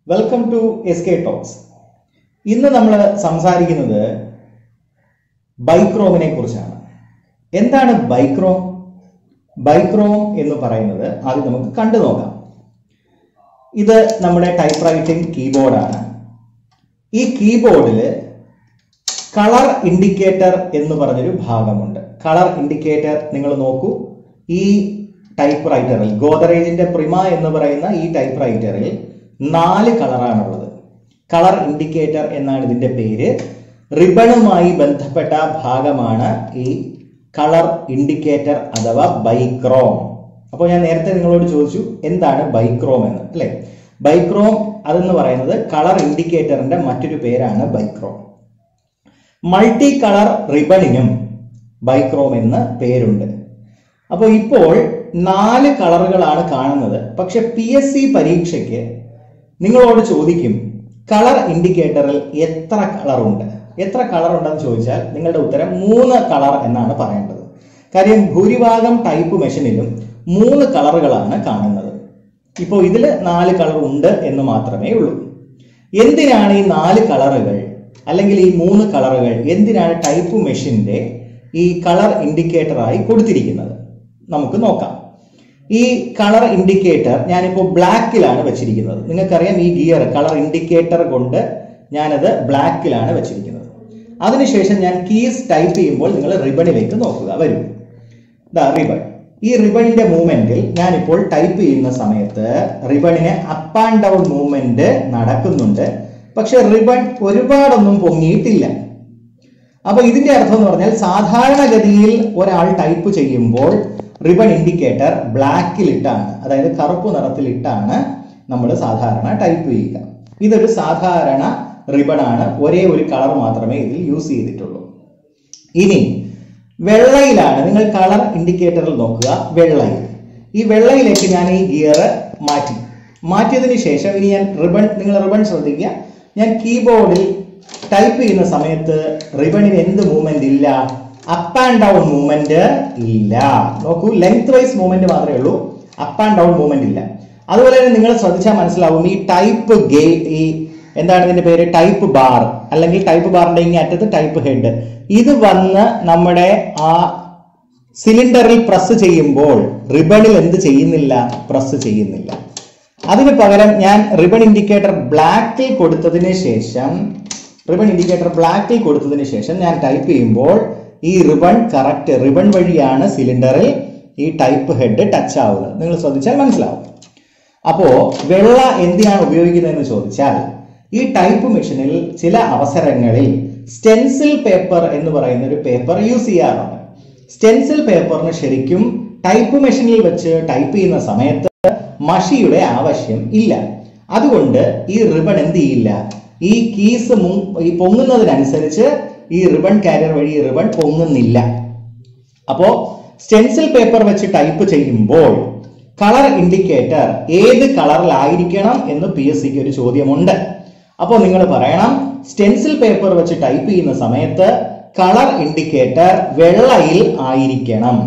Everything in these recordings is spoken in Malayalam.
welcome to S K talks ഇന്ന് നമ്മൾ സംസാരിക്കുന്നത് ബൈക്രോമിനെ കുറിച്ചാണ് എന്താണ് ബൈക്രോം ബൈക്രോം എന്ന് പറയുന്നത് ആദ്യം നമുക്ക് കണ്ടു നോക്കാം ഇത് നമ്മുടെ ടൈപ്പ് റൈറ്റിംഗ് കീബോർഡാണ് ഈ കീബോർഡിൽ കളർ ഇൻഡിക്കേറ്റർ എന്ന് പറഞ്ഞൊരു ഭാഗമുണ്ട് കളർ ഇൻഡിക്കേറ്റർ നിങ്ങൾ നോക്കൂ ഈ ടൈപ്പ് റൈറ്ററിൽ ഗോദറേജിന്റെ പ്രിമ എന്ന് പറയുന്ന ഈ ടൈപ്പ് റൈറ്ററിൽ നാല് കളറാണുള്ളത് കളർ ഇൻഡിക്കേറ്റർ എന്നാണ് ഇതിന്റെ പേര് റിബണുമായി ബന്ധപ്പെട്ട ഭാഗമാണ് ഈ കളർ ഇൻഡിക്കേറ്റർ അഥവാ ബൈക്രോം അപ്പോൾ ഞാൻ നേരത്തെ നിങ്ങളോട് ചോദിച്ചു എന്താണ് ബൈക്രോം എന്ന് അല്ലെ ബൈക്രോം അതെന്ന് പറയുന്നത് കളർ ഇൻഡിക്കേറ്ററിന്റെ മറ്റൊരു പേരാണ് ബൈക്രോം മൾട്ടി കളർ റിബണിനും ബൈക്രോം എന്ന് പേരുണ്ട് അപ്പോൾ ഇപ്പോൾ നാല് കളറുകളാണ് കാണുന്നത് പക്ഷെ പി എസ് സി പരീക്ഷയ്ക്ക് നിങ്ങളോട് ചോദിക്കും കളർ ഇൻഡിക്കേറ്ററിൽ എത്ര കളർ ഉണ്ട് എത്ര കളർ ഉണ്ടെന്ന് ചോദിച്ചാൽ നിങ്ങളുടെ ഉത്തരം മൂന്ന് കളർ എന്നാണ് പറയേണ്ടത് കാര്യം ഭൂരിഭാഗം ടൈപ്പ് മെഷീനിലും മൂന്ന് കളറുകളാണ് കാണുന്നത് ഇപ്പോൾ ഇതിൽ നാല് കളർ ഉണ്ട് എന്ന് മാത്രമേ ഉള്ളൂ എന്തിനാണ് ഈ നാല് കളറുകൾ അല്ലെങ്കിൽ ഈ മൂന്ന് കളറുകൾ എന്തിനാണ് ടൈപ്പ് മെഷീന്റെ ഈ കളർ ഇൻഡിക്കേറ്ററായി കൊടുത്തിരിക്കുന്നത് നമുക്ക് നോക്കാം ഈ കളർ ഇൻഡിക്കേറ്റർ ഞാനിപ്പോൾ ബ്ലാക്കിലാണ് വെച്ചിരിക്കുന്നത് നിങ്ങൾക്കറിയാം ഈ ഗിയർ കളർ ഇൻഡിക്കേറ്റർ കൊണ്ട് ഞാനത് ബ്ലാക്കിലാണ് വെച്ചിരിക്കുന്നത് അതിനുശേഷം ഞാൻ കീസ് ടൈപ്പ് ചെയ്യുമ്പോൾ നിങ്ങൾ റിബണിലേക്ക് നോക്കുക വരും ദാ റിബൺ ഈ റിബണിന്റെ മൂവ്മെന്റിൽ ഞാനിപ്പോൾ ടൈപ്പ് ചെയ്യുന്ന സമയത്ത് റിബണിന് അപ്പ് ആൻഡ് ഡൗൺ മൂവ്മെന്റ് നടക്കുന്നുണ്ട് പക്ഷെ റിബൺ ഒരുപാടൊന്നും പൊങ്ങിയിട്ടില്ല അപ്പൊ ഇതിന്റെ അർത്ഥം എന്ന് പറഞ്ഞാൽ സാധാരണഗതിയിൽ ഒരാൾ ടൈപ്പ് ചെയ്യുമ്പോൾ റിബൺ ഇൻഡിക്കേറ്റർ ബ്ലാക്കിൽ ഇട്ടാണ് അതായത് കറുപ്പ് നിറത്തിൽ ഇട്ടാണ് നമ്മൾ സാധാരണ ടൈപ്പ് ചെയ്യുക ഇതൊരു സാധാരണ റിബൺ ആണ് ഒരേ ഒരു കളർ മാത്രമേ ഇതിൽ യൂസ് ചെയ്തിട്ടുള്ളൂ ഇനി വെള്ളയിലാണ് നിങ്ങൾ കളർ ഇൻഡിക്കേറ്ററിൽ നോക്കുക വെള്ളയിൽ ഈ വെള്ളയിലേക്ക് ഞാൻ ഈ ഗിയർ മാറ്റി മാറ്റിയതിന് ശേഷം ഇനി ഞാൻ റിബൺ നിങ്ങൾ റിബൺ ശ്രദ്ധിക്കുക ഞാൻ കീബോർഡിൽ ടൈപ്പ് ചെയ്യുന്ന സമയത്ത് റിബണിന് എന്ത് മൂവ്മെന്റ് ഇല്ല അപ്പ് ആൻഡ് ഡൗൺ മൂവ്മെന്റ് ഇല്ല നോക്കൂ ലെങ്ത് വൈസ് മൂവ്മെന്റ് മാത്രമേ ഉള്ളൂ അപ്പ് ആൻഡ് ഡൗൺ മൂവ്മെന്റ് ഇല്ല അതുപോലെ തന്നെ നിങ്ങൾ ശ്രദ്ധിച്ചാൽ മനസ്സിലാവും ഈ ടൈപ്പ് ഗേ ഈ എന്താണ് ഇതിന്റെ പേര് ടൈപ്പ് ബാർ അല്ലെങ്കിൽ ടൈപ്പ് ബാറിന്റെ ഇങ്ങനെ അറ്റത്ത് ടൈപ്പ് ഹെഡ് ഇത് വന്ന് നമ്മുടെ ആ സിലിണ്ടറിൽ പ്രസ് ചെയ്യുമ്പോൾ റിബണിൽ എന്ത് ചെയ്യുന്നില്ല പ്രസ് ചെയ്യുന്നില്ല അതിന് പകരം ഞാൻ റിബൺ ഇൻഡിക്കേറ്റർ ബ്ലാക്കിൽ കൊടുത്തതിന് ശേഷം റിബൺ ഇൻഡിക്കേറ്റർ ബ്ലാക്കിൽ കൊടുത്തതിന് ശേഷം ഞാൻ ടൈപ്പ് ചെയ്യുമ്പോൾ ഈ റിബൺ കറക്റ്റ് റിബൺ വഴിയാണ് സിലിണ്ടറിൽ ഈ ടൈപ്പ് ഹെഡ് ടച്ച് ആവുന്നത് നിങ്ങൾ ശ്രദ്ധിച്ചാൽ മനസ്സിലാവും അപ്പോ വെള്ള എന്തിനാണ് ഉപയോഗിക്കുന്നതെന്ന് ചോദിച്ചാൽ ഈ ടൈപ്പ് മെഷീനിൽ ചില അവസരങ്ങളിൽ സ്റ്റെൻസിൽ പേപ്പർ എന്ന് പറയുന്ന ഒരു പേപ്പർ യൂസ് ചെയ്യാറുണ്ട് സ്റ്റെൻസിൽ പേപ്പറിന് ശരിക്കും ടൈപ്പ് മെഷീനിൽ വെച്ച് ടൈപ്പ് ചെയ്യുന്ന സമയത്ത് മഷിയുടെ ആവശ്യം ഇല്ല അതുകൊണ്ട് ഈ റിബൺ എന്ത് ചെയ്യില്ല ഈ കീസ് ഈ പൊങ്ങുന്നതിനനുസരിച്ച് ഈ റിബൺ കാരിയർ വഴി ഈ റിബൺ പൊങ്ങുന്നില്ല അപ്പോ സ്റ്റെൻസിൽ പേപ്പർ വെച്ച് ടൈപ്പ് ചെയ്യുമ്പോൾ കളർ ഇൻഡിക്കേറ്റർ ഏത് കളറിലായിരിക്കണം എന്ന് പി എസ് സിക്ക് ഒരു ചോദ്യമുണ്ട് അപ്പോൾ നിങ്ങൾ പറയണം സ്റ്റെൻസിൽ പേപ്പർ വെച്ച് ടൈപ്പ് ചെയ്യുന്ന സമയത്ത് കളർ ഇൻഡിക്കേറ്റർ വെള്ളയിൽ ആയിരിക്കണം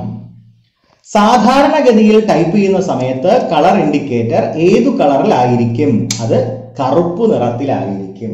സാധാരണഗതിയിൽ ടൈപ്പ് ചെയ്യുന്ന സമയത്ത് കളർ ഇൻഡിക്കേറ്റർ ഏതു കളറിലായിരിക്കും അത് കറുപ്പ് നിറത്തിലായിരിക്കും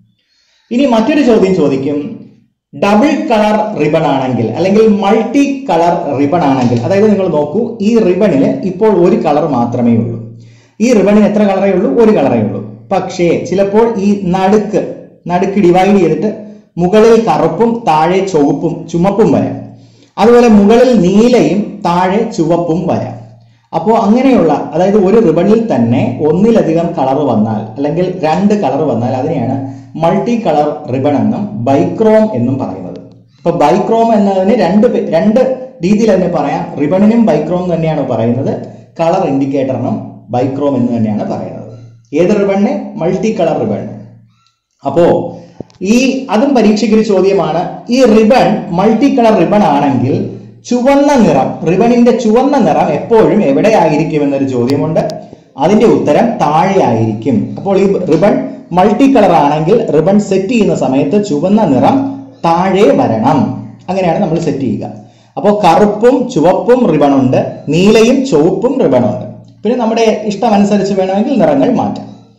ഇനി മറ്റൊരു ചോദ്യം ചോദിക്കും ഡബിൾ കളർ റിബൺ ആണെങ്കിൽ അല്ലെങ്കിൽ മൾട്ടി കളർ റിബൺ ആണെങ്കിൽ അതായത് നിങ്ങൾ നോക്കൂ ഈ റിബണിന് ഇപ്പോൾ ഒരു കളർ മാത്രമേ ഉള്ളൂ ഈ റിബണിന് എത്ര കളറേ ഉള്ളൂ ഒരു കളറേ ഉള്ളൂ പക്ഷേ ചിലപ്പോൾ ഈ നടുക്ക് നടുക്ക് ഡിവൈഡ് ചെയ്തിട്ട് മുകളിൽ കറുപ്പും താഴെ ചുവപ്പും ചുമപ്പും വരാം അതുപോലെ മുകളിൽ നീലയും താഴെ ചുവപ്പും വരാം അപ്പോൾ അങ്ങനെയുള്ള അതായത് ഒരു റിബണിൽ തന്നെ ഒന്നിലധികം കളർ വന്നാൽ അല്ലെങ്കിൽ രണ്ട് കളർ വന്നാൽ അതിനെയാണ് മൾട്ടി കളർ റിബൺ എന്നും ബൈക്രോം എന്നും പറയുന്നത് ഇപ്പൊ ബൈക്രോം എന്നതിന് രണ്ട് രണ്ട് രീതിയിൽ തന്നെ പറയാം റിബണിനും ബൈക്രോം തന്നെയാണ് പറയുന്നത് കളർ ഇൻഡിക്കേറ്ററിനും ബൈക്രോം എന്ന് തന്നെയാണ് പറയുന്നത് ഏത് റിബണിന് മൾട്ടി കളർ റിബൺ അപ്പോ ഈ അതും പരീക്ഷയ്ക്ക് ഒരു ചോദ്യമാണ് ഈ റിബൺ മൾട്ടി കളർ റിബൺ ആണെങ്കിൽ ചുവന്ന നിറം റിബണിന്റെ ചുവന്ന നിറം എപ്പോഴും എവിടെയായിരിക്കും എന്നൊരു ചോദ്യമുണ്ട് അതിന്റെ ഉത്തരം താഴെ ആയിരിക്കും അപ്പോൾ ഈ റിബൺ മൾട്ടി കളർ ആണെങ്കിൽ റിബൺ സെറ്റ് ചെയ്യുന്ന സമയത്ത് ചുവന്ന നിറം താഴെ വരണം അങ്ങനെയാണ് നമ്മൾ സെറ്റ് ചെയ്യുക അപ്പോൾ കറുപ്പും ചുവപ്പും റിബണുണ്ട് നീലയും ചുവപ്പും റിബണുണ്ട് പിന്നെ നമ്മുടെ ഇഷ്ടമനുസരിച്ച് വേണമെങ്കിൽ നിറങ്ങൾ മാറ്റാം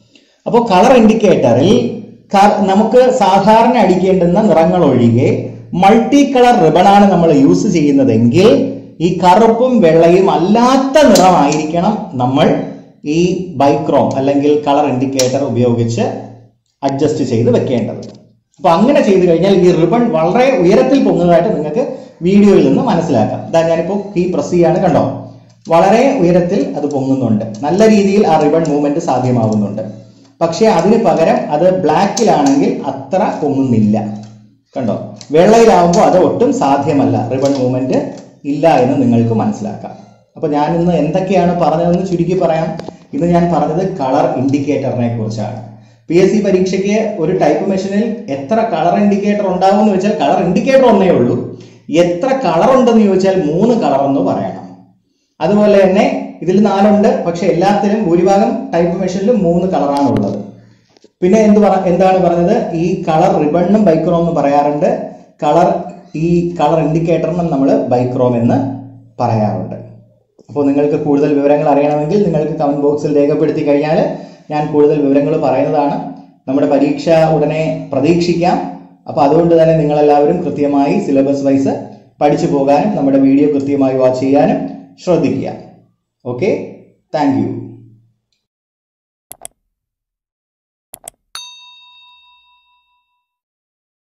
അപ്പോൾ കളർ ഇൻഡിക്കേറ്ററിൽ നമുക്ക് സാധാരണ അടിക്കേണ്ടുന്ന നിറങ്ങൾ ഒഴികെ മൾട്ടി കളർ റിബണാണ് നമ്മൾ യൂസ് ചെയ്യുന്നതെങ്കിൽ ഈ കറുപ്പും വെള്ളയും അല്ലാത്ത നിറമായിരിക്കണം നമ്മൾ ഈ ബൈക്രോം അല്ലെങ്കിൽ കളർ ഇൻഡിക്കേറ്റർ ഉപയോഗിച്ച് അഡ്ജസ്റ്റ് ചെയ്ത് വെക്കേണ്ടത് അപ്പൊ അങ്ങനെ ചെയ്തു കഴിഞ്ഞാൽ ഈ റിബൺ വളരെ ഉയരത്തിൽ പൊങ്ങുന്നതായിട്ട് നിങ്ങൾക്ക് വീഡിയോയിൽ നിന്ന് മനസ്സിലാക്കാം ഇതാ ഞാനിപ്പോൾ ഈ പ്രസ് ചെയ്യാണ് കണ്ടോ വളരെ ഉയരത്തിൽ അത് പൊങ്ങുന്നുണ്ട് നല്ല രീതിയിൽ ആ റിബൺ മൂവ്മെന്റ് സാധ്യമാവുന്നുണ്ട് പക്ഷേ അതിന് പകരം അത് ബ്ലാക്കിലാണെങ്കിൽ അത്ര പൊങ്ങുന്നില്ല കണ്ടോ വെള്ളയിലാവുമ്പോൾ അത് ഒട്ടും സാധ്യമല്ല റിബൺ മൂവ്മെന്റ് ഇല്ല എന്ന് നിങ്ങൾക്ക് മനസ്സിലാക്കാം അപ്പൊ ഞാൻ ഇന്ന് എന്തൊക്കെയാണ് പറഞ്ഞതെന്ന് ചുരുക്കി പറയാം ഇന്ന് ഞാൻ പറഞ്ഞത് കളർ ഇൻഡിക്കേറ്ററിനെ കുറിച്ചാണ് പി എസ് സി പരീക്ഷയ്ക്ക് ഒരു ടൈപ്പ് മെഷീനിൽ എത്ര കളർ ഇൻഡിക്കേറ്റർ ഉണ്ടാവും എന്ന് വെച്ചാൽ കളർ ഇൻഡിക്കേറ്റർ ഒന്നേ ഉള്ളൂ എത്ര കളർ ഉണ്ടെന്ന് ചോദിച്ചാൽ മൂന്ന് കളർ എന്ന് പറയണം അതുപോലെ തന്നെ ഇതിൽ നാലുണ്ട് പക്ഷെ എല്ലാത്തിലും ഭൂരിഭാഗം ടൈപ്പ് മെഷീനിലും മൂന്ന് കളറാണ് ഉള്ളത് പിന്നെ എന്ത് പറ എന്താണ് പറഞ്ഞത് ഈ കളർ റിബണ്ണും ബൈക്രോം എന്ന് പറയാറുണ്ട് കളർ ഈ കളർ ഇൻഡിക്കേറ്ററിനും നമ്മൾ ബൈക്രോം എന്ന് പറയാറുണ്ട് അപ്പോൾ നിങ്ങൾക്ക് കൂടുതൽ വിവരങ്ങൾ അറിയണമെങ്കിൽ നിങ്ങൾക്ക് കമന്റ് ബോക്സിൽ രേഖപ്പെടുത്തി കഴിഞ്ഞാൽ ഞാൻ കൂടുതൽ വിവരങ്ങൾ പറയുന്നതാണ് നമ്മുടെ പരീക്ഷ ഉടനെ പ്രതീക്ഷിക്കാം അപ്പോൾ അതുകൊണ്ട് തന്നെ നിങ്ങളെല്ലാവരും കൃത്യമായി സിലബസ് വൈസ് പഠിച്ചു പോകാനും നമ്മുടെ വീഡിയോ കൃത്യമായി വാച്ച് ചെയ്യാനും ശ്രദ്ധിക്കുക ഓക്കെ താങ്ക് യു